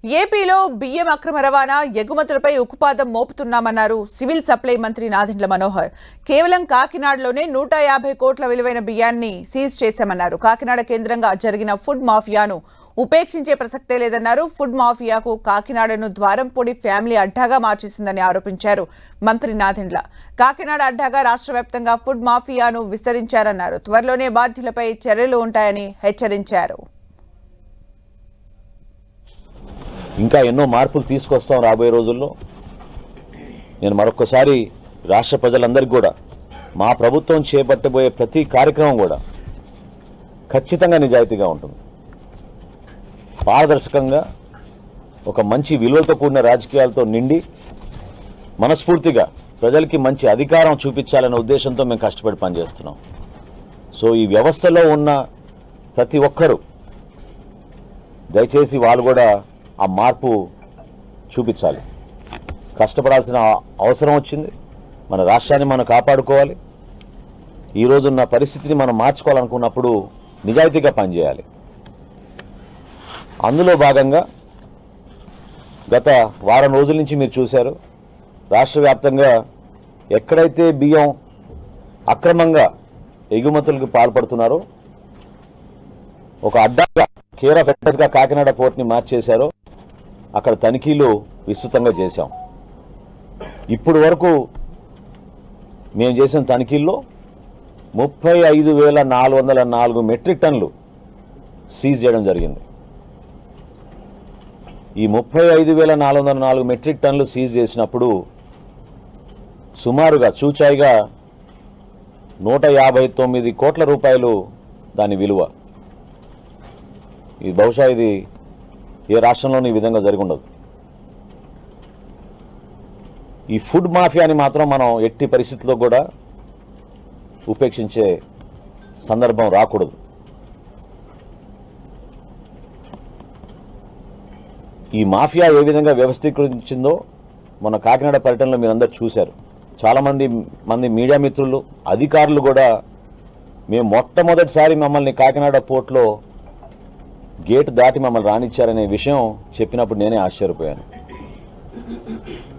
ఏపీలో బియ్యం అక్రమ రవాణా ఎగుమతులపై ఉక్కుపాదం మోపుతున్నామన్నారు సివిల్ సప్లై మంత్రి నాదెండ్ల మనోహర్ కేవలం కాకినాడలోనే నూట యాభై కోట్ల విలువైన బియ్యాన్ని సీజ్ చేశామన్నారు కాకినాడ కేంద్రంగా జరిగిన ఫుడ్ మాఫియాను ఉపేక్షించే ప్రసక్తే లేదన్నారు ఫుడ్ మాఫియాకు కాకినాడను ద్వారంపూడి ఫ్యామిలీ అడ్డాగా మార్చేసిందని ఆరోపించారు మంత్రి నాదెండ్ల కాకినాడ అడ్డాగా రాష్ట్ర వ్యాప్తంగా ఫుడ్ మాఫియాను విస్తరించారన్నారు త్వరలోనే బాధ్యులపై చర్యలు ఉంటాయని హెచ్చరించారు ఇంకా ఎన్నో మార్పులు తీసుకొస్తాం రాబోయే రోజుల్లో నేను మరొకసారి రాష్ట్ర ప్రజలందరికీ కూడా మా ప్రభుత్వం చేపట్టబోయే ప్రతి కార్యక్రమం కూడా ఖచ్చితంగా నిజాయితీగా ఉంటుంది పారదర్శకంగా ఒక మంచి విలువలతో కూడిన రాజకీయాలతో నిండి మనస్ఫూర్తిగా ప్రజలకి మంచి అధికారం చూపించాలనే ఉద్దేశంతో మేము కష్టపడి పనిచేస్తున్నాం సో ఈ వ్యవస్థలో ఉన్న ప్రతి ఒక్కరూ దయచేసి వాళ్ళు కూడా ఆ మార్పు చూపించాలి కష్టపడాల్సిన అవసరం వచ్చింది మన రాష్ట్రాన్ని మనం కాపాడుకోవాలి ఈ రోజున్న పరిస్థితిని మనం మార్చుకోవాలనుకున్నప్పుడు నిజాయితీగా పనిచేయాలి అందులో భాగంగా గత వారం రోజుల నుంచి మీరు చూశారు రాష్ట్ర వ్యాప్తంగా ఎక్కడైతే బియ్యం అక్రమంగా ఎగుమతులకు పాల్పడుతున్నారో ఒక అడ్డాగా కేర్ ఆఫ్ అడ్రస్గా కాకినాడ పోర్ట్ని మార్చేశారో అక్కడ తనిఖీలు విస్తృతంగా చేశాం ఇప్పుడు వరకు మేము చేసిన తనిఖీల్లో ముప్పై ఐదు వేల నాలుగు వందల నాలుగు మెట్రిక్ టన్నులు సీజ్ చేయడం జరిగింది ఈ ముప్పై ఐదు వేల నాలుగు వందల నాలుగు మెట్రిక్ టన్నులు సీజ్ చేసినప్పుడు సుమారుగా చూచాయిగా నూట యాభై తొమ్మిది కోట్ల రూపాయలు దాని విలువ ఇది బహుశా ఇది ఏ రాష్ట్రంలోనూ ఈ విధంగా జరిగి ఉండదు ఈ ఫుడ్ మాఫియాని మాత్రం మనం ఎట్టి పరిస్థితుల్లో కూడా ఉపేక్షించే సందర్భం రాకూడదు ఈ మాఫియా ఏ విధంగా వ్యవస్థీకరించిందో మన కాకినాడ పర్యటనలో మీరందరూ చూశారు చాలామంది మంది మీడియా మిత్రులు అధికారులు కూడా మేము మొట్టమొదటిసారి మమ్మల్ని కాకినాడ పోర్ట్లో గేట్ దాటి మమ్మల్ని రానిచ్చారనే విషయం చెప్పినప్పుడు నేనే ఆశ్చర్యపోయాను